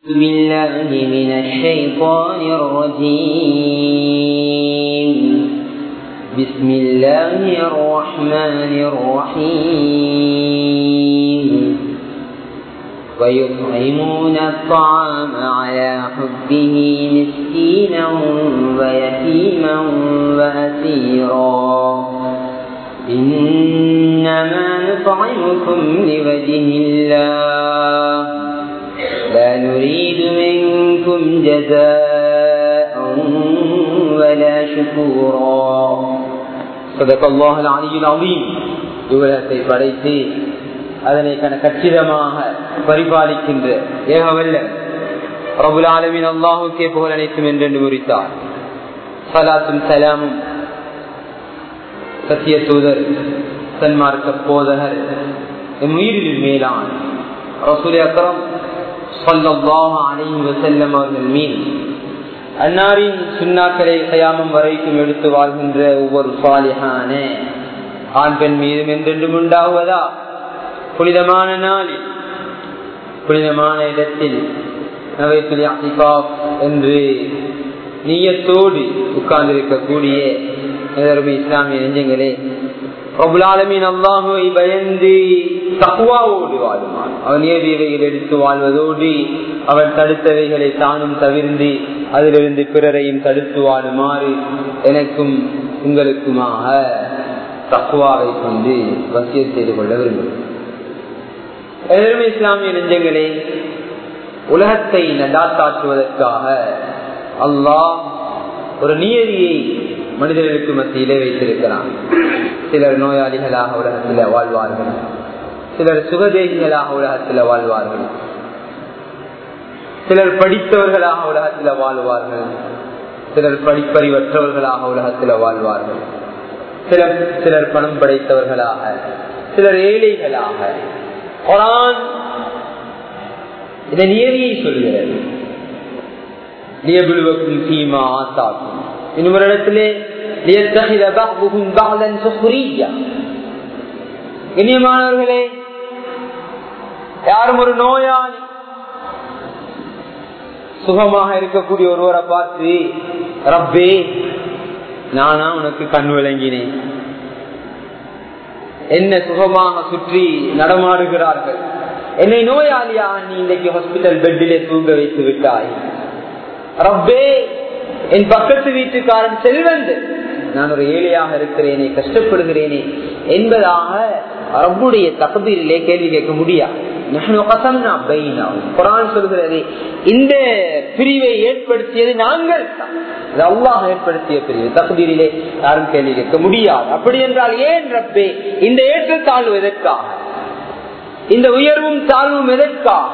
بالله من الشيطان الرجيم بسم الله الرحمن الرحيم ويطعمون الطعام على حبه مسكينا ويتيما وأسيرا إنما نطعمكم لوجه الله لا نريد منكم جزاء ولا شكورا صدق الله العلي العظيم உலகத்தை படைத்து அதனை கன கச்சிதமாக பரிபாலிக்கின்ற ஏகவல்ல ரபுல் ஆலமின் அல்லாஹுக்கே புகழ் அனைத்தும் என்றென்று முறித்தார் சலாத்தும் சலாமும் சத்திய தூதர் சன்மார்க்க போதகர் எம் உயிரில் மேலான் ரசூல் அக்கரம் சொல்லல்லாஹ் அலைஹி வசல்லம் அவர்கள் மீது அன்னாரின் சுண்ணாக்களை கயாமம் வரைக்கும் எடுத்து வாழ்கின்ற ஒவ்வொரு சாலிகான ஆண் பெண் மீதும் என்றென்றும் உண்டாகுவதா புனிதமான நாளில் புனிதமான இடத்தில் என்று நீயத்தோடு உட்கார்ந்திருக்கக்கூடிய இஸ்லாமிய நெஞ்சங்களே பிரபுலாலமின் அல்லாஹுவை பயந்து தக்குவாவோடு வாழுமான் அவன் ஏவியவைகள் எடுத்து வாழ்வதோடு அவன் தடுத்தவைகளை தானும் தவிர்ந்து அதிலிருந்து பிறரையும் தடுத்து வாழுமாறு எனக்கும் உங்களுக்குமாக தக்குவாவை கொண்டு வசிய செய்து கொள்ள விரும்புகிறேன் எதிர்மை இஸ்லாமிய நெஞ்சங்களே உலகத்தை நடாத்தாற்றுவதற்காக அல்லாஹ் ஒரு நியதியை மனிதர்களுக்கு மத்தியிலே வைத்திருக்கிறான் சிலர் நோயாளிகளாக உலகத்தில் வாழ்வார்கள் சிலர் சுகதேகிகளாக உலகத்தில் வாழ்வார்கள் சிலர் படித்தவர்களாக உலகத்தில் வாழ்வார்கள் சிலர் படிப்பறிவற்றவர்களாக உலகத்தில் வாழ்வார்கள் சிலர் சிலர் பணம் படைத்தவர்களாக சிலர் ஏழைகளாக குரான் இந்த நியதியை சொல்கிறது லியபுலுவக்கும் சீமா ஆசாக்கும் இன்னொரு இடத்திலே இனியமானவர்களே யாரும் ஒரு நோயாளி சுகமாக இருக்கக்கூடிய ஒருவரை பார்த்து ரப்பே நானா உனக்கு கண் விளங்கினேன் என்ன சுகமாக சுற்றி நடமாடுகிறார்கள் என்னை நோயாளியாக நீ இன்றைக்கு ஹாஸ்பிட்டல் பெட்டிலே தூங்க வைத்து விட்டாய் ரப்பே என் பக்கத்து வீட்டுக்காரன் செல்வந்து நான் ஒரு ஏழையாக இருக்கிறேனே கஷ்டப்படுகிறேனே என்பதாக ரப்புடைய தகபீரிலே கேள்வி கேட்க முடியாது சொல்கிறது இந்த பிரிவை ஏற்படுத்தியது நாங்கள் அல்லாஹ் ஏற்படுத்திய பிரிவு தகுதியிலே யாரும் கேள்வி கேட்க முடியாது அப்படி என்றால் ஏன் ரப்பே இந்த ஏற்றத்தாழ்வு எதற்காக இந்த உயர்வும் தாழ்வும் எதற்காக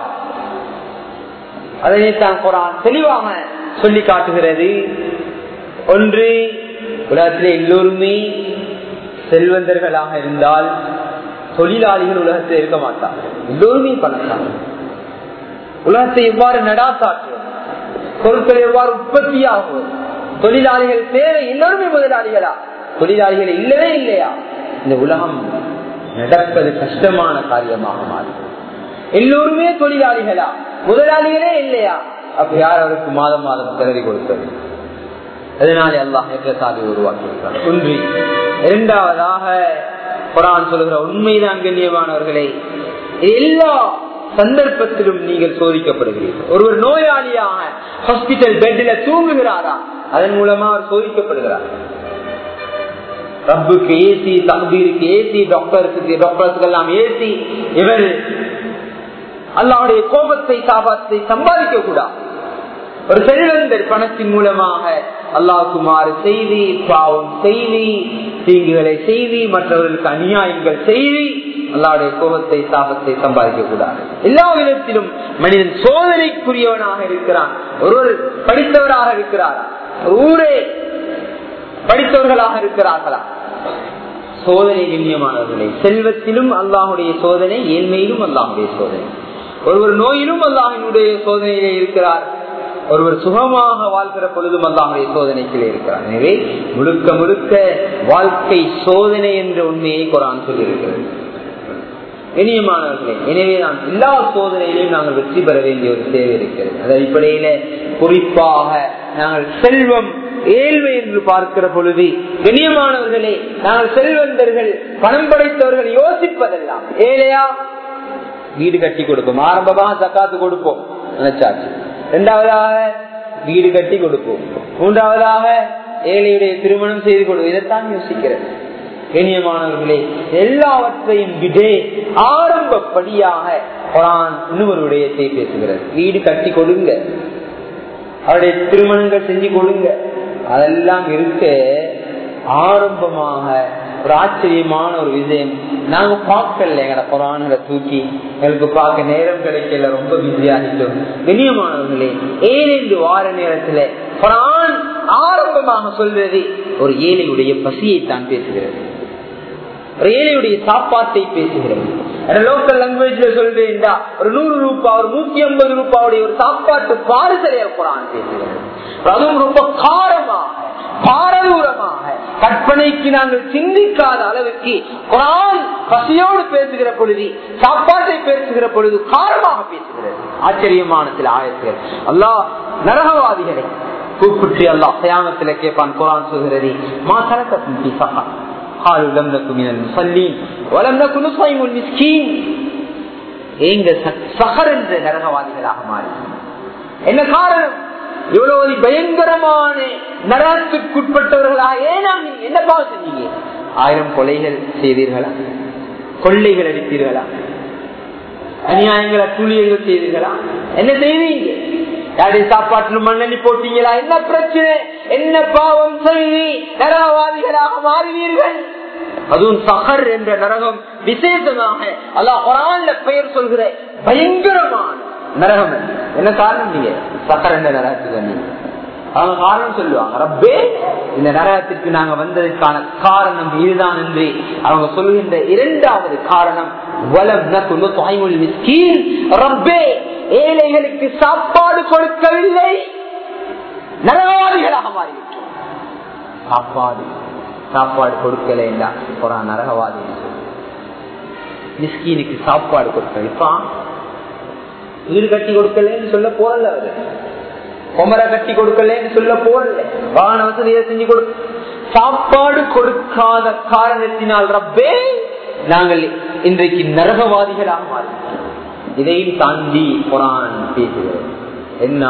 அதனை தான் குரான் தெளிவாக சொல்லி காட்டுகிறது ஒன்று உலகத்தில் எல்லோருமே செல்வந்தர்களாக இருந்தால் தொழிலாளிகள் உலகத்தில் இருக்க மாட்டார்கள் எல்லோருமே பணக்காரர்கள் உலகத்தை எவ்வாறு நடாத்தாற்றுவது பொருட்கள் எவ்வாறு உற்பத்தியாகுவது தொழிலாளிகள் தேவை எல்லோருமே முதலாளிகளா தொழிலாளிகள் இல்லவே இல்லையா இந்த உலகம் நடப்பது கஷ்டமான காரியமாக மாறும் எல்லோருமே தொழிலாளிகளா முதலாளிகளே இல்லையா அப்ப யார் அவருக்கு மாதம் மாதம் கிளறி கொடுத்தது அதனாலே அல்லாஹ் ஏற்றத்தாவை உருவாக்கியிருக்கிறார் ஒன்று இரண்டாவதாக குரான் சொல்லுகிற உண்மைதான் கண்ணியமானவர்களே எல்லா சந்தர்ப்பத்திலும் நீங்கள் சோதிக்கப்படுகிறீர்கள் ஒருவர் நோயாளியாக ஹாஸ்பிட்டல் பெட்ல தூங்குகிறாரா அதன் மூலமா அவர் சோதிக்கப்படுகிறார் ரப்புக்கு ஏசி தகுதிக்கு ஏசி டாக்டருக்கு டாக்டர்ஸுக்கு எல்லாம் ஏசி இவர் அல்லாவுடைய கோபத்தை சாபத்தை சம்பாதிக்க கூடாது ஒரு செல்வந்தர் பணத்தின் மூலமாக அல்லாஹுமாறு செய்தி பாவம் செய்தி தீங்குகளை செய்தி மற்றவர்களுக்கு அநியாயங்கள் செய்தி அல்லாவுடைய கோபத்தை சாபத்தை சம்பாதிக்க கூடாது எல்லா விதத்திலும் மனிதன் சோதனைக்குரியவனாக இருக்கிறான் ஒருவர் படித்தவராக இருக்கிறாரா ஊரே படித்தவர்களாக இருக்கிறார்களா சோதனை கண்ணியமானவர்களே செல்வத்திலும் அல்லாஹுடைய சோதனை ஏழ்மையிலும் அல்லாஹுடைய சோதனை ஒருவர் நோயிலும் அல்லாஹினுடைய சோதனையிலே இருக்கிறார் ஒருவர் சுகமாக வாழ்கிற பொழுதும் அல்லாஹுடைய சோதனைக்கிலே இருக்கிறார் எனவே முழுக்க முழுக்க வாழ்க்கை சோதனை என்ற உண்மையை குரான் சொல்லியிருக்கிறது இனியமானவர்களே எனவே நான் எல்லா சோதனையிலையும் நாங்கள் வெற்றி பெற வேண்டிய ஒரு தேவை இருக்கிறது அது அடிப்படையில குறிப்பாக நாங்கள் செல்வம் ஏழ்மை என்று பார்க்கிற பொழுது கண்ணியமானவர்களே நாங்கள் செல்வந்தர்கள் பணம் படைத்தவர்கள் யோசிப்பதெல்லாம் ஏழையா வீடு கட்டி கொடுப்போம் ஆரம்பமாக தக்காத்து கொடுப்போம் நினைச்சாச்சு இரண்டாவதாக வீடு கட்டி கொடுப்போம் மூன்றாவதாக ஏழையுடைய திருமணம் செய்து கொடுப்போம் இதைத்தான் யோசிக்கிறது கண்ணியமானவர்களே எல்லாவற்றையும் விடே ஆரம்பப்படியாக குரான் இன்னொரு விடயத்தை பேசுகிறது வீடு கட்டி கொடுங்க அவருடைய திருமணங்கள் செஞ்சு கொடுங்க அதெல்லாம் இருக்க ஆரம்பமாக ஒரு ஆச்சரியமான ஒரு விஷயம் நாங்க பார்க்கல எங்கட குரான்களை தூக்கி எங்களுக்கு பார்க்க நேரம் கிடைக்கல ரொம்ப பிஸியாகிட்டோம் கண்ணியமானவர்களே ஏழு வார நேரத்துல குரான் ஆரம்பமாக சொல்றது ஒரு ஏழையுடைய பசியை தான் பேசுகிறது ஒரு ஏழையுடைய சாப்பாட்டை பேசுகிறது லோக்கல் லாங்குவேஜ்ல சொல்றேன்டா ஒரு நூறு ரூபாய் ஒரு நூத்தி ஐம்பது ரூபாவுடைய ஒரு சாப்பாட்டு பாரிசலைய குரான் பேசுகிறது அதுவும் ரொம்ப காரமாக பாரதூரமாக கற்பனைக்கு நாங்கள் சிந்திக்காத அளவுக்கு குரான் பசியோடு பேசுகிற பொழுது சாப்பாட்டை பேசுகிற பொழுது காரமாக பேசுகிறது ஆச்சரியமான சில ஆயத்துகள் அல்லாஹ் நரகவாதிகளை கூப்பிட்டு அல்லாஹ் சயாமத்தில் கேட்பான் குரான் சொல்கிறது மா கலக்கத்தின் சகா قالوا لم نكن من المصلين ولم نكن نطعم المسكين எங்க சகர் என்ற நரகவாதிகளாக மாறி என்ன காரணம் இவ்வளவு பயங்கரமான நரகத்துக்குட்பட்டவர்களாக ஏனா நீங்க என்ன பாவம் செஞ்சீங்க ஆயிரம் கொலைகள் செய்தீர்களா கொள்ளைகள் அடித்தீர்களா அநியாயங்களை கூலியங்கள் செய்தீர்களா என்ன செய்வீங்க யாருடைய சாப்பாட்டுல மண்ணெண்ணி போட்டீங்களா என்ன பிரச்சனை என்ன பாவம் செய்தி நரகவாதிகளாக மாறுவீர்கள் அதுவும் சஹர் என்ற நரகம் விசேஷமாக அல்லா குரான்ல பெயர் சொல்கிற பயங்கரமான நரகம் என்ன காரணம் நீங்க சஹர் என்ற நரகத்துக்கு நீங்க அவங்க காரணம் சொல்லுவாங்க ரப்பே இந்த நரகத்திற்கு நாங்க வந்ததற்கான காரணம் இதுதான் என்று அவங்க சொல்லுகின்ற இரண்டாவது காரணம் ரப்பே ஏழைகளுக்கு சாப்பாடு கொடுக்கவில்லை நரகவாதிகளாக மாறிவிட்டோம் சாப்பாடு சாப்பாடு கொடுக்கல ஒரு நரகவாதி மிஸ்கீனுக்கு சாப்பாடு கொடுக்கல வீடு கட்டி கொடுக்கலன்னு சொல்ல போறல அவரு கொமரை கட்டி கொடுக்கலன்னு சொல்ல போறல வாகன வசதியை செஞ்சு கொடு சாப்பாடு கொடுக்காத காரணத்தினால் ரப்பே நாங்கள் இன்றைக்கு நரகவாதிகளாக மாறிவிட்டோம் இதையும் தாண்டி குரான் பேசுகிறது என்ன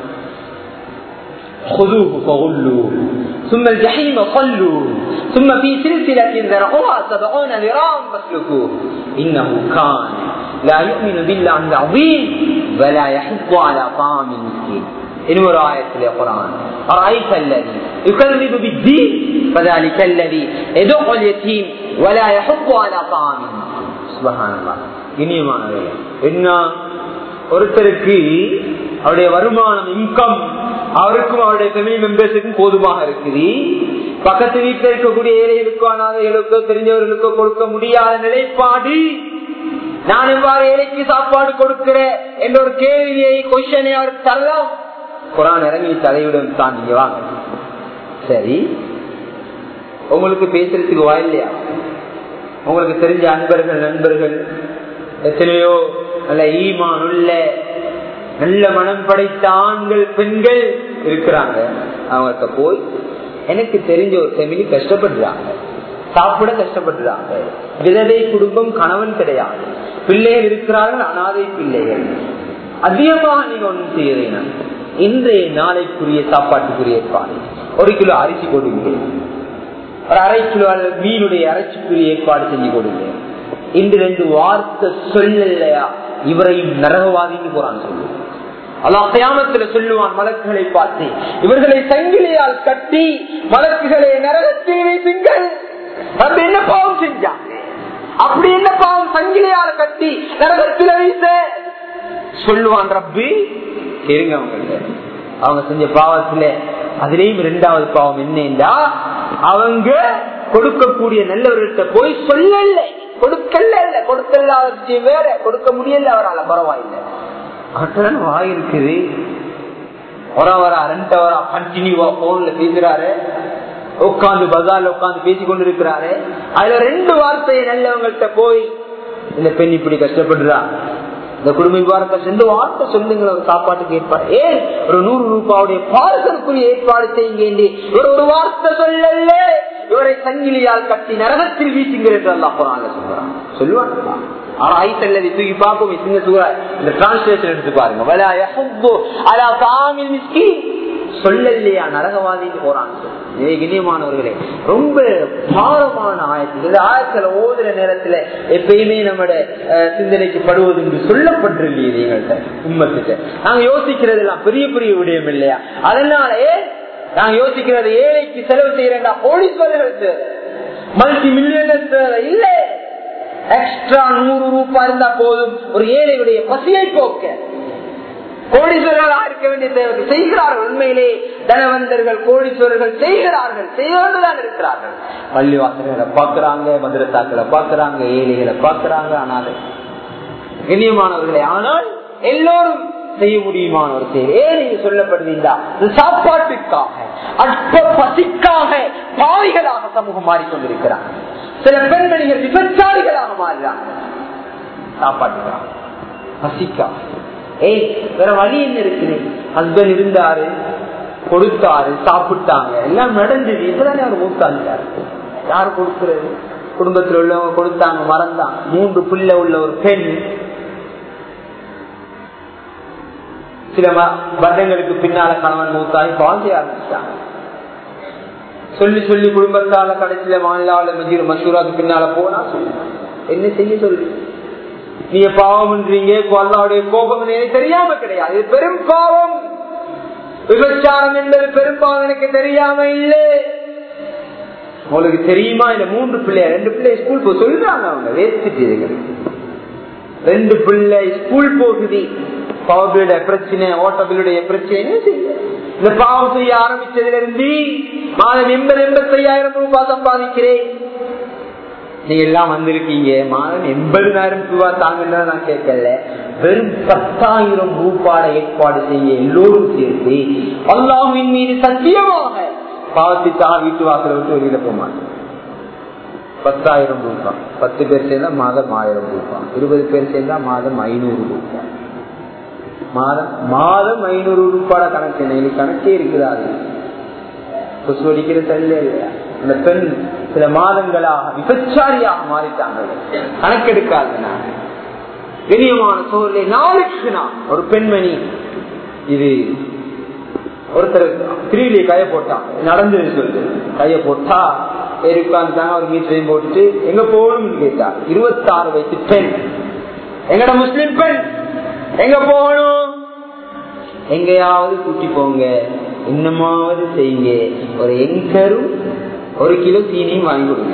خذوه فغلوه ثم الجحيم صلوا ثم في سلسلة ذرعها سبعون ذراعا فاسلكوه إنه كان لا يؤمن بالله العظيم ولا يحض على طعام المسكين إنه آية القرآن أرأيت الذي يكذب بالدين فذلك الذي يدق اليتيم ولا يحض على طعام سبحان الله இனியமானவர்களே என்ன ஒருத்தருக்கு அவருடைய வருமானம் இன்கம் அவருக்கும் அவருடைய ஃபேமிலி மெம்பர்ஸுக்கும் போதுமாக இருக்குது பக்கத்து வீட்டில் இருக்கக்கூடிய ஏழைகளுக்கோ அனாதைகளுக்கோ தெரிஞ்சவர்களுக்கோ கொடுக்க முடியாத நிலைப்பாடு நான் எவ்வாறு ஏழைக்கு சாப்பாடு கொடுக்கிறேன் என்ற ஒரு கேள்வியை கொஸ்டனை அவர் தரலாம் குரான் இறங்கி தலையுடன் தான் நீங்க வாங்க சரி உங்களுக்கு பேசுறதுக்கு வாயில்லையா உங்களுக்கு தெரிஞ்ச அன்பர்கள் நண்பர்கள் எத்தனையோ நல்ல ஈமான் உள்ள நல்ல மனம் படைத்த ஆண்கள் பெண்கள் இருக்கிறாங்க அவங்கள்ட்ட போய் எனக்கு தெரிஞ்ச ஒரு ஃபேமிலி கஷ்டப்படுறாங்க சாப்பிட கஷ்டப்படுறாங்க விதவை குடும்பம் கணவன் கிடையாது பிள்ளைகள் இருக்கிறார்கள் அனாதை பிள்ளைகள் அதிகமாக நீங்க ஒன்றும் செய்யறீங்க இன்றைய நாளைக்குரிய சாப்பாட்டுக்குரிய ஏற்பாடு ஒரு கிலோ அரிசி கொடுங்க ஒரு அரை கிலோ அல்லது மீனுடைய அரைச்சிக்குரிய ஏற்பாடு செஞ்சு கொடுங்க இன்று ரெண்டு வார்த்தை சொல்லலையா இவரையும் நரகவாதின்னு போறான்னு சொல்லுவோம் அல்லா கயாமத்துல சொல்லுவான் மலக்குகளை பார்த்து இவர்களை சங்கிலியால் கட்டி மலக்குகளை நரகத்தில் வைத்துங்கள் நம்ம என்ன பாவம் செஞ்சாங்க அப்படி என்ன பாவம் சங்கிலியால் கட்டி நரகத்தில் வைத்த சொல்லுவான் ரப்பி கேளுங்க அவங்க அவங்க செஞ்ச பாவத்துல அதுலயும் இரண்டாவது பாவம் என்னன்னா அவங்க கொடுக்கக்கூடிய நல்லவர்கிட்ட போய் சொல்லல கொடுக்கல இல்ல கொடுக்கல விஷயம் வேற கொடுக்க முடியல அவரால் பரவாயில்லை அவர்கிட்ட வாய் இருக்குது ஒரு வரா ரெண்டு வரா கண்டினியூவா போன்ல பேசுறாரு உட்காந்து பஜார்ல உட்காந்து பேசி கொண்டு இருக்கிறாரு அதுல ரெண்டு வார்த்தையை நல்லவங்கள்ட்ட போய் இந்த பெண் இப்படி கஷ்டப்படுறா இந்த குடும்ப விவாரத்தை சென்று வார்த்தை சொல்லுங்க ஒரு சாப்பாட்டுக்கு ஏற்பாடு ஏன் ஒரு நூறு ரூபாவுடைய பார்சலுக்குரிய ஏற்பாடு செய்யுங்க ஒரு ஒரு வார்த்தை சொல்லல இவரை சங்கிலியால் கட்டி நரகத்தில் வீசுங்கள் என்று அல்லா போறாங்க சொல்றாங்க சொல்லுவாங்க ஆனா ஐசல்லதை தூக்கி பார்ப்போம் சின்ன சூழ இந்த டிரான்ஸ்லேஷன் எடுத்து பாருங்க வலா யஹுப்பு அலா தாமில் மிஸ்கீன் சொல்லலையா நரகவாதின்னு போறாங்க இனியமானவர்களே ரொம்ப பாரமான ஆயத்தில் இந்த ஆயத்துல ஓதுற நேரத்துல எப்பயுமே நம்மட சிந்தனைக்கு படுவது என்று சொல்லப்பட்டிருக்கீங்க எங்கள்கிட்ட உண்மத்துக்கு நாங்க யோசிக்கிறது எல்லாம் பெரிய பெரிய விடயம் இல்லையா அதனாலே நாங்க யோசிக்கிறது ஏழைக்கு செலவு செய்யறா கோடீஸ்வரர்களுக்கு மல்டி மில்லியனர்ஸ் இல்ல எக்ஸ்ட்ரா நூறு ரூபாய் இருந்தா போதும் ஒரு ஏழையுடைய பசியை போக்க கோடீஸ்வரர்களாக இருக்க வேண்டிய தேவை செய்கிறார்கள் உண்மையிலே தனவந்தர்கள் கோடீஸ்வரர்கள் செய்கிறார்கள் செய்துதான் இருக்கிறார்கள் பள்ளிவாசல்களை பாக்குறாங்க மதுரத்தாக்களை பாக்குறாங்க ஏழைகளை பாக்குறாங்க ஆனால் கண்ணியமானவர்களே ஆனால் எல்லோரும் செய்ய முடியுமான ஒரு செயல் ஏன் இது சொல்லப்படுவீங்களா சாப்பாட்டுக்காக அற்ப பசிக்காக பாவிகளாக சமூகம் மாறிக்கொண்டிருக்கிறார் சில பெண்மணிகள் விபச்சாரிகளாக மாறுறாங்க சாப்பாட்டுக்காக பசிக்காக ஏய் வேற வழி என்ன இருக்குது ஹஸ்பண்ட் இருந்தாரு கொடுத்தாரு சாப்பிட்டாங்க எல்லாம் நடந்தது இப்பதானே அவர் மூத்தாண்டாரு யார் கொடுக்கிறது குடும்பத்தில் உள்ளவங்க கொடுத்தாங்க மறந்தான் மூன்று பிள்ளை உள்ள ஒரு பெண் சில வருடங்களுக்கு பின்னால கணவன் மூத்தாய் குழந்தைய ஆரம்பிச்சாங்க சொல்லி சொல்லி குடும்பத்தால கடைசியில மாநிலாவில மஜீர் மசூராக்கு பின்னால போனா சொல்லு என்ன செய்ய சொல்லு நீங்க பாவம்ன்றீங்க அல்லாவுடைய கோபம் எனக்கு தெரியாம கிடையாது இது பெரும் பாவம் விபச்சாரம் என்பது பெரும் பாவம் எனக்கு தெரியாம இல்லை உங்களுக்கு தெரியுமா இந்த மூன்று பிள்ளை ரெண்டு பிள்ளை ஸ்கூல் போக சொல்றாங்க அவங்க வேஸ்ட் ரெண்டு பிள்ளை ஸ்கூல் போகுது பவர் பிரச்சனை ஓட்டபிளுடைய பிரச்சனை இந்த பாவம் செய்ய ஆரம்பிச்சதுல இருந்து மாதம் எண்பது எண்பத்தி ஐயாயிரம் ரூபாய் சம்பாதிக்கிறேன் நீங்க எல்லாம் வந்திருக்கீங்க மாதம் எண்பதாயிரம் ரூபாய் தாங்கன்னா நான் கேட்கல வெறும் பத்தாயிரம் ரூபாய் ஏற்பாடு செய்ய எல்லோரும் சேர்த்து அல்லாஹின் மீது சத்தியமாக பாவத்தித்தாக வீட்டு வாசலை விட்டு வெளியில போக மாட்டேன் பத்தாயிரம் ரூபாய் பத்து பேர் சேர்ந்தா மாதம் ஆயிரம் ரூபாய் இருபது பேர் சேர்ந்தா மாதம் ஐநூறு ரூபாய் மாதம் மாதம் ஐநூறு ரூபாய் கணக்கு என்ன கணக்கே இருக்குதாது கொசு அடிக்கிற தள்ள இல்லையா அந்த பெண் சில மாதங்களாக விபச்சாரியாக மாறிட்டாங்க கணக்கெடுக்காது நான் கண்ணியமான சோழலை நாளுக்கு நான் ஒரு பெண்மணி இது ஒருத்தர் திருவிழியை கைய போட்டான் நடந்தது சொல்லுது கைய போட்டா உட்காந்துட்டாங்க ஒரு மீட்டரையும் போட்டுட்டு எங்க போகணும்னு கேட்டா இருபத்தாறு வயசு பெண் எங்கட முஸ்லிம் பெண் எங்க போகணும் எங்கேயாவது கூட்டி போங்க இன்னமாவது செய்யுங்க ஒரு எங்கரும் ஒரு கிலோ சீனியும் வாங்கி கொடுங்க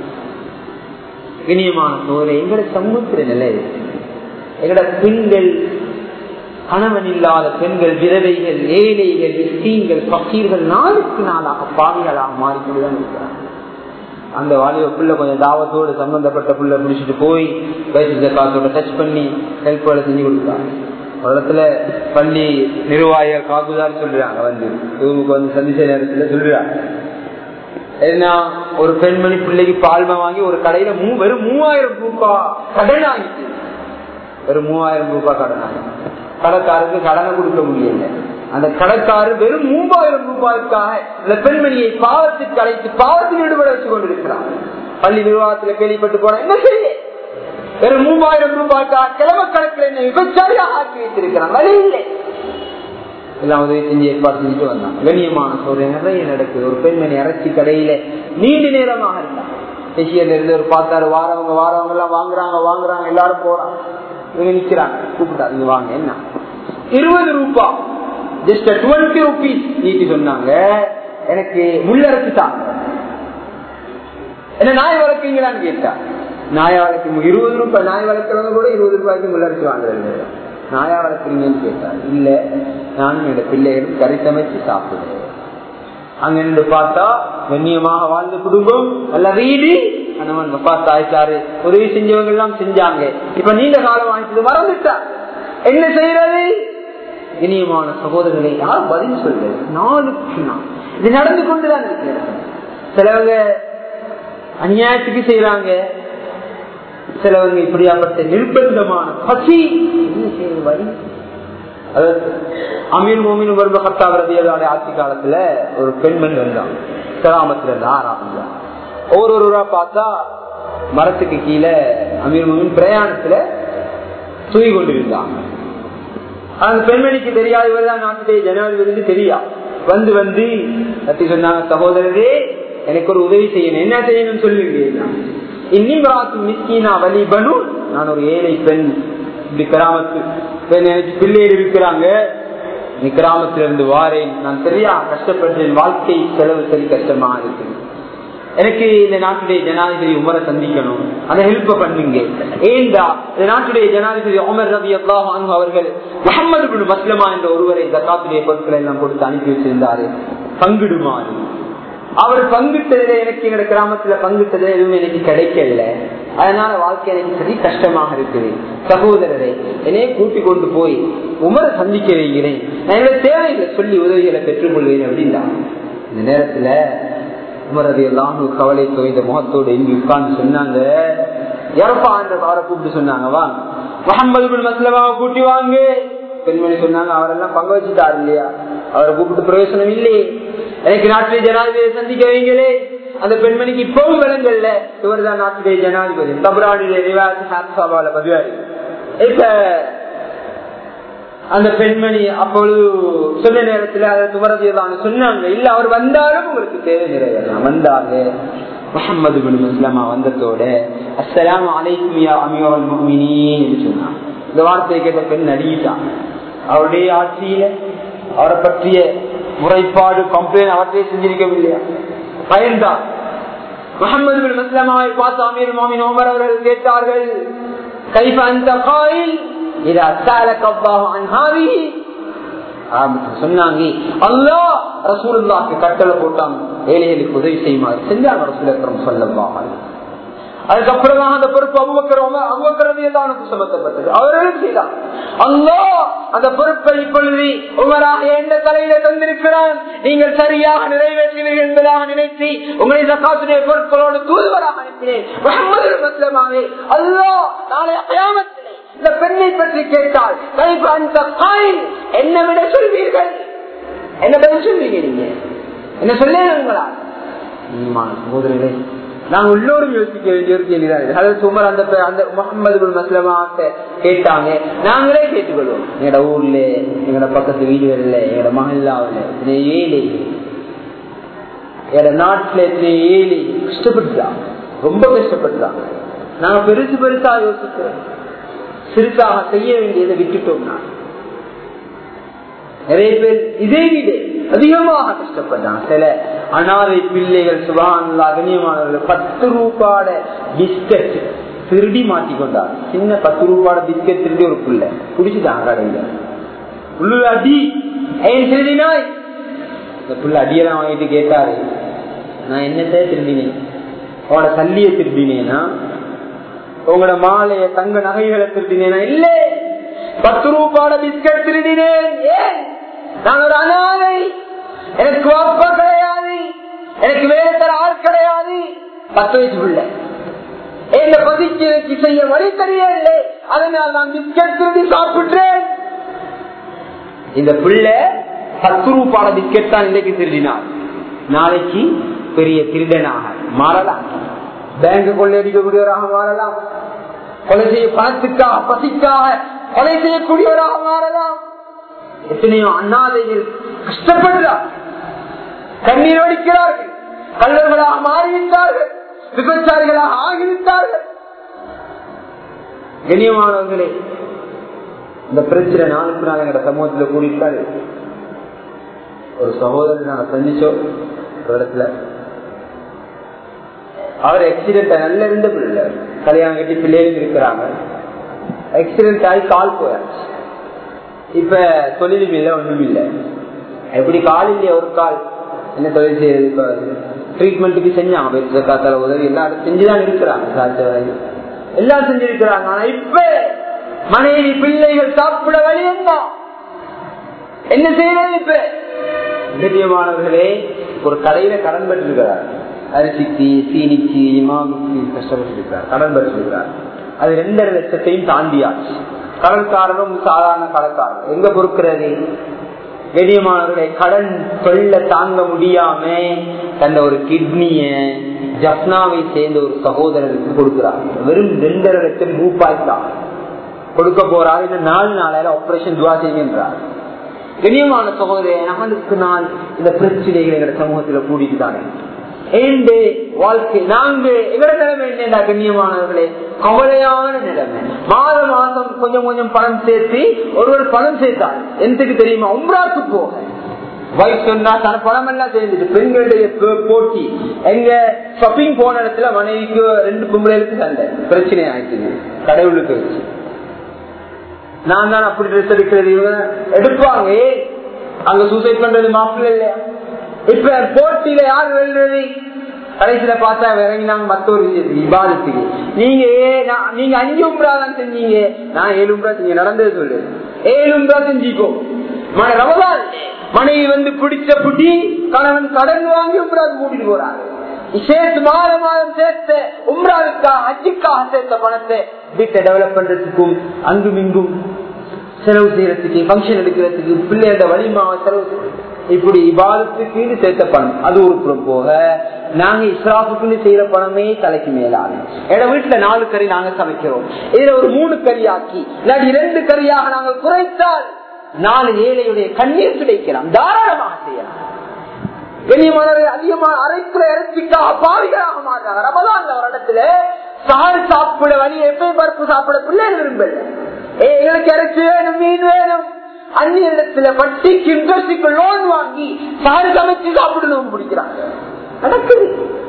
இனியமான சோழ எங்கட சமூகத்துல நிலை எங்கட பெண்கள் கணவன் இல்லாத பெண்கள் விதவைகள் ஏழைகள் விஸ்தீங்கள் பக்கீர்கள் நாளுக்கு நாளாக பாவிகளாக மாறிக்கொண்டுதான் இருக்கிறாங்க அந்த வாலிப புள்ள கொஞ்சம் தாவத்தோடு சம்பந்தப்பட்ட புள்ள முடிச்சுட்டு போய் வயசு காசோட டச் பண்ணி ஹெல்ப் வேலை செஞ்சு கொடுத்தாங்க ஒரு இடத்துல பள்ளி நிர்வாகிகள் காக்குதார் சொல்றாங்க வந்து இவங்களுக்கு வந்து சந்திச்ச நேரத்துல சொல்றாங்க என்ன ஒரு பெண்மணி பிள்ளைக்கு பால்மை வாங்கி ஒரு கடையில மூ வெறும் மூவாயிரம் ரூபாய் கடன் ஆகிட்டு வெறும் மூவாயிரம் ரூபாய் கடன் ஆகி கடைக்காருக்கு கடனை கொடுக்க முடியல அந்த கடைக்காரு வெறும் மூவாயிரம் ரூபாய்க்காக இந்த பெண்மணியை பாவத்துக்கு அழைத்து பாவத்தில் ஈடுபட வச்சு கொண்டிருக்கிறார் பள்ளி நிர்வாகத்தில் கேள்விப்பட்டு போன என்ன செய்ய வெறும் மூவாயிரம் ரூபாய்க்காக கிழமை கணக்கில் என்ன விபச்சாரியாக ஆக்கி வைத்திருக்கிறான் வழி இல்லை எல்லாம் உதவி செஞ்சு ஏற்பாடு செஞ்சுட்டு வந்தான் கண்ணியமான சோதனை நிறைய நடக்குது ஒரு பெண்மணி அரைச்சி கடையில நீண்ட நேரமாக இருந்தான் தேசியில இருந்து ஒரு பார்த்தாரு வாரவங்க வாரவங்க எல்லாம் வாங்குறாங்க வாங்குறாங்க எல்லாரும் போறாங்க இவங்க நிக்கிறாங்க கூப்பிட்டா இங்க வாங்க என்ன இருபது ரூபாய் ஜஸ்ட் டுவெண்ட்டி ருபீஸ் நீட்டி சொன்னாங்க எனக்கு முள்ளரசு தான் என்ன நாய் வளர்க்கீங்களான்னு கேட்டா நாயா வளர்க்க இருபது ரூபாய் நாய் வளர்க்கறவங்க கூட இருபது ரூபாய்க்கு முள்ளரசு வாங்குறது நாயா வளர்க்குறீங்கன்னு கேட்டார் இல்ல நானும் என்னோட பிள்ளைகளும் கறி சமைச்சு சாப்பிடுறேன் அங்க நின்று பார்த்தா கண்ணியமாக வாழ்ந்த குடும்பம் நல்ல வீடு கணவன் பார்த்தா ஆயிட்டாரு உதவி செஞ்சவங்க எல்லாம் செஞ்சாங்க இப்ப நீண்ட காலம் வாங்கிட்டு மறந்துட்டா என்ன செய்யறது இனியமான சகோதரர்களை யார் பதில் சொல்றது நாளுக்கு நாள் இது நடந்து கொண்டுதான் இருக்கிறது சிலவங்க அநியாயத்துக்கு செய்யறாங்க சிலவங்க இப்படியாப்பட்ட நிர்பந்தமான பசி என்ன செய்ய வழி அமீர் மோமின் வருப கத்தாவிரதியோட ஆட்சி காலத்துல ஒரு பெண்மணி வந்தாங்க கிராமத்துல இருந்து ஆறாம் ஒவ்வொருவரா பார்த்தா மரத்துக்கு கீழே அமீர் மோமின் பிரயாணத்துல தூங்கி கொண்டிருந்தாங்க அந்த பெண்மணிக்கு தெரியாது இவர்தான் நாட்டுடைய ஜனாதிபதி தெரியா வந்து வந்து கத்தி சொன்னாங்க சகோதரரே எனக்கு ஒரு உதவி செய்யணும் என்ன செய்யணும் சொல்லுங்க இன்னும் மிஸ்கீனா வலிபனு நான் ஒரு ஏழை பெண் இப்படி கிராமத்து பெண் எனக்கு பிள்ளைகள் இருக்கிறாங்க நீ கிராமத்துல இருந்து வாரேன் நான் சரியா கஷ்டப்படுறேன் வாழ்க்கை செலவு சரி கஷ்டமா இருக்கு எனக்கு இந்த நாட்டுடைய ஜனாதிபதி உமரை சந்திக்கணும் அந்த ஹெல்ப் பண்ணுங்க ஏண்டா இந்த நாட்டுடைய ஜனாதிபதி உமர் ரபி அல்லாஹ் அவர்கள் முகமது பின் மஸ்லமா என்ற ஒருவரை ஜக்காத்துடைய பொருட்களை எல்லாம் கொடுத்து அனுப்பி வச்சிருந்தாரு பங்கிடுமாறு அவர் பங்கிட்டதுல எனக்கு எங்க கிராமத்துல பங்கிட்டது எதுவும் எனக்கு கிடைக்கல அதனால வாழ்க்கை எனக்கு சரி கஷ்டமாக இருக்குது சகோதரரை என்னையே கூட்டி கொண்டு போய் உமரை சந்திக்க வைக்கிறேன் நான் என்னோட தேவைகளை சொல்லி உதவிகளை பெற்றுக் கொள்வேன் அப்படின்னா இந்த நேரத்துல உமரது எல்லாம் கவலை தொய்ந்த முகத்தோடு இங்கு உட்கார்ந்து சொன்னாங்க எறப்பா என்ற அவரை கூப்பிட்டு சொன்னாங்க வா முகமது பின் மஸ்லமாவை கூட்டி வாங்க பெண்மணி சொன்னாங்க அவரெல்லாம் பங்கு வச்சுட்டாரு இல்லையா அவரை கூப்பிட்டு பிரயோசனம் இல்லையே எனக்கு நாட்டுடைய ஜனாதிபதியை சந்திக்க வைங்களே அந்த பெண்மணிக்கு இப்பவும் விலங்கல்ல இவர் தான் நாட்டுடைய ஜனாதிபதி தபரானுடைய சபால பதிவாரு இப்ப அந்த பெண்மணி அப்பொழுது சொன்ன நேரத்தில் அதை துவரதியதான் சொன்னாங்க இல்ல அவர் வந்தாலும் உங்களுக்கு தேவை நிறைவேறலாம் வந்தாங்க முகமது பின் முஸ்லமா வந்ததோட அஸ்லாம் அலைக்கும் யா அமியோல் என்று சொன்னான் இந்த வார்த்தையை கேட்ட பெண் நடிகிட்டான் அவருடைய ஆட்சியில அவரை பற்றிய முறைப்பாடு கம்ப்ளைண்ட் அவற்றை செஞ்சிருக்கவில்லையா பயன்தான் முகமது பின் முஸ்லமாவை பார்த்து அமீர் மாமின் ஓமர் அவர்கள் கேட்டார்கள் கைஃப அந்த காயில் இதா சாலக் அல்லாஹு அன் ஹாதிஹி சொன்னாங்க அல்லாஹ் ரசூலுல்லாஹ்க்கு கட்டளை போட்டாங்க ஏழைகளுக்கு உதவி செய்யுமாறு செஞ்சாங்க ரசூல் அக்ரம் ஸல்லல்லாஹு அலைஹி அதுக்கப்புறம் தான் அந்த பொறுப்பு அபுபக்கர் அபுபக்கரது எல்லாருக்கும் சுமத்தப்பட்டது அவர்களும் செய்தார் அல்லோ அந்த பொறுப்பை இப்பொழுது உமராக எந்த தலையில தந்திருக்கிறான் நீங்கள் சரியாக நிறைவேற்றுவீர்கள் என்பதாக நினைத்து உங்களை சக்காத்துடைய பொருட்களோடு தூதுவராக அனுப்பினேன் முகமது மஸ்லமாவே அல்லோ நாளை அயாமத்திலே இந்த பெண்ணை பற்றி கேட்டால் அந்த காயின் என்ன விட சொல்வீர்கள் என்ன பதில் சொல்வீங்க நீங்க என்ன சொல்லுங்களா சகோதரர்களே நாங்க உள்ளோரும் யோசிக்க வேண்டிய ஒரு கேள்விதான் அதாவது சுமர் அந்த அந்த முகமது மஸ்லமாட்ட கேட்டாங்க நாங்களே கேட்டுக்கொள்வோம் எங்கட ஊர்ல எங்கட பக்கத்து வீடுகள்ல எங்கட மகல்லாவில் எத்தனை ஏழை எங்கட நாட்டுல எத்தனை ஏழை கஷ்டப்பட்டுட்டாங்க ரொம்ப கஷ்டப்பட்டுட்டாங்க நாங்க பெருசு பெருசா யோசிக்கிறோம் சிறுசாக செய்ய வேண்டியதை விட்டுட்டோம் நான் நிறைய பேர் இதே வீடு அதிகமாக கஷ்டப்பட்டாங்க சில அனாதை பிள்ளைகள் சுபான்ல அகனியமானவர்கள் பத்து ரூபாட பிஸ்கட் திருடி மாட்டிக்கொண்டார் சின்ன பத்து ரூபாட பிஸ்கட் திருடி ஒரு புள்ள குடிச்சுட்டாங்க கடையில உள்ளு அடி ஏன் திருடினாய் இந்த புள்ள அடியெல்லாம் வாங்கிட்டு கேட்டாரு நான் என்னத்தை திருடினேன் உங்களோட சல்லிய திருடினேனா உங்களோட மாலைய தங்க நகைகளை திருடினேனா இல்ல பத்து ரூபாட பிஸ்கட் திருடினேன் ஏன் நான் ஒரு அனாதை எனக்கு அப்பா கிடையாது எனக்கு வேலை தர ஆள் கிடையாது பத்து வயசு பிள்ளை என்ன பதிக்கு எனக்கு செய்ய வழி தெரியவில்லை அதனால் நான் பிஸ்கட் திருடி சாப்பிட்டேன் இந்த பிள்ளை பத்து ரூபாட பிஸ்கட் தான் இன்னைக்கு திருடினார் நாளைக்கு பெரிய திருடனாக மாறலாம் பேங்க் கொள்ளையடிக்கக்கூடியவராக மாறலாம் கொலை செய்ய பணத்துக்காக பசிக்காக கொலை செய்யக்கூடியவராக மாறலாம் எத்தனையோ அண்ணாதைகள் கஷ்டப்படுறார் கண்ணீர் வடிக்கிறார்கள் கல்லர்களாக மாறிவிட்டார்கள் விபச்சாரிகளாக ஆகிவிட்டார்கள் கண்ணியமானவர்களே இந்த பிரச்சனை நாளுக்கு நாள் எங்க சமூகத்துல கூடியிருக்காரு ஒரு சகோதரர் நாங்க சந்திச்சோம் ஒரு இடத்துல அவர் ஆக்சிடென்ட் நல்ல இருந்த பிள்ளை கல்யாணம் கட்டி பிள்ளைகள் இருக்கிறாங்க ஆக்சிடென்ட் ஆகி கால் போயாச்சு இப்ப தொழிலும் இல்லை ஒண்ணும் இல்லை எப்படி கால் இல்லையா ஒரு கால் என்ன தொழில் செய்யறது இப்ப ட்ரீட்மெண்ட்டுக்கு செஞ்சாங்க காத்தால உதவி எல்லாம் செஞ்சுதான் இருக்கிறாங்க எல்லாம் செஞ்சிருக்கிறாங்க ஆனா இப்ப மனைவி பிள்ளைகள் சாப்பிட வழி என்ன என்ன செய்யறது இப்ப கண்ணியமானவர்களே ஒரு கடையில கடன் பெற்றிருக்கிறார் அரிசிக்கு சீனிக்கு மாவுக்கு கஷ்டப்பட்டிருக்கிறார் கடன் பெற்றிருக்கிறார் அது ரெண்டரை லட்சத்தையும் தாண்டியாச்சு கடற்காரரும் சாதாரண கடற்காரர் எங்க பொறுக்கிறது கண்ணியமானவர்களை கடன் சொல்ல தாங்க முடியாம தந்த ஒரு கிட்னிய ஜப்னாவை சேர்ந்த ஒரு சகோதரருக்கு கொடுக்கிறார் வெறும் ரெண்டரை லட்சம் ரூபாய் தான் கொடுக்க போறார் இன்னும் நாலு நாளால ஆபரேஷன் துவா செய்கின்றார் கண்ணியமான சகோதரர் நாளுக்கு நாள் இந்த பிரச்சனைகளை எங்க சமூகத்துல கூடிட்டு தானே ஏண்டு வாழ்க்கை நாங்க எங்கட நிலைமை என்னடா கண்ணியமானவர்களே கவலையான நிலைமை மாத மாசம் கொஞ்சம் கொஞ்சம் பணம் சேர்த்து ஒருவர் பணம் சேர்த்தார் எனக்கு தெரியுமா உம்ராக்கு போக வைஃப் சொன்னா தன பணம் எல்லாம் சேர்ந்துட்டு பெண்களுடைய போட்டி எங்க ஷாப்பிங் போன இடத்துல மனைவிக்கு ரெண்டு பொம்பளைகளுக்கு சண்டை பிரச்சனை ஆயிடுச்சு கடவுளுக்கு வச்சு நான் தான் அப்படி ட்ரெஸ் எடுக்கிறது இவங்க எடுப்பாங்க அங்க சூசைட் பண்றது மாப்பிள்ள இல்லையா இப்ப போட்டியில யார் வெல்றது கடைசியில பார்த்தா இறங்கினாங்க மத்த ஒரு விஷயத்துக்கு இபாதத்துக்கு நீங்க நீங்க அஞ்சு உம்ரா தான் செஞ்சீங்க நான் ஏழு உம்ரா செஞ்சீங்க நடந்தது சொல்லு ஏழு உம்ரா செஞ்சிக்கோ ரமதான் மனைவி வந்து பிடிச்ச புட்டி கணவன் கடன் வாங்கி உம்ராவுக்கு கூட்டிட்டு போறாங்க சேர்த்து மாத மாதம் சேர்த்த உம்ராவுக்காக அஜிக்காக சேர்த்த பணத்தை வீட்டை டெவலப் பண்றதுக்கும் அங்கும் இங்கும் செலவு செய்யறதுக்கு பங்கன் எடுக்கிறதுக்கு பிள்ளையோட வலிமாவை செலவு இப்படி இபாதத்துக்கு சேர்த்த பணம் அது ஒரு புறம் போக நாங்க இஸ்ராஃபுக்குன்னு செய்யற பணமே தலைக்கு மேலாது எங்க வீட்டுல நாலு கறி நாங்க சமைக்கிறோம் இதுல ஒரு மூணு கறி ஆக்கி இல்லாட்டி இரண்டு கறியாக நாங்கள் குறைத்தால் நாலு ஏழையுடைய கண்ணீர் கிடைக்கலாம் தாராளமாக செய்யலாம் கண்ணியமானவர்கள் அதிகமான அரைக்குள்ள இறைச்சிக்காக பாவிகளாக மாட்டாங்க ரமதான் ஒரு இடத்துல சாறு சாப்பிட வழி எப்பயும் பருப்பு சாப்பிட பிள்ளைகள் விரும்பல ஏ எங்களுக்கு இறைச்சி வேணும் மீன் வேணும் அந்நிய இடத்துல வட்டிக்கு இன்ட்ரெஸ்டுக்கு லோன் வாங்கி சாறு சமைச்சு சாப்பிடணும் பிடிக்கிறாங்க நடக்குது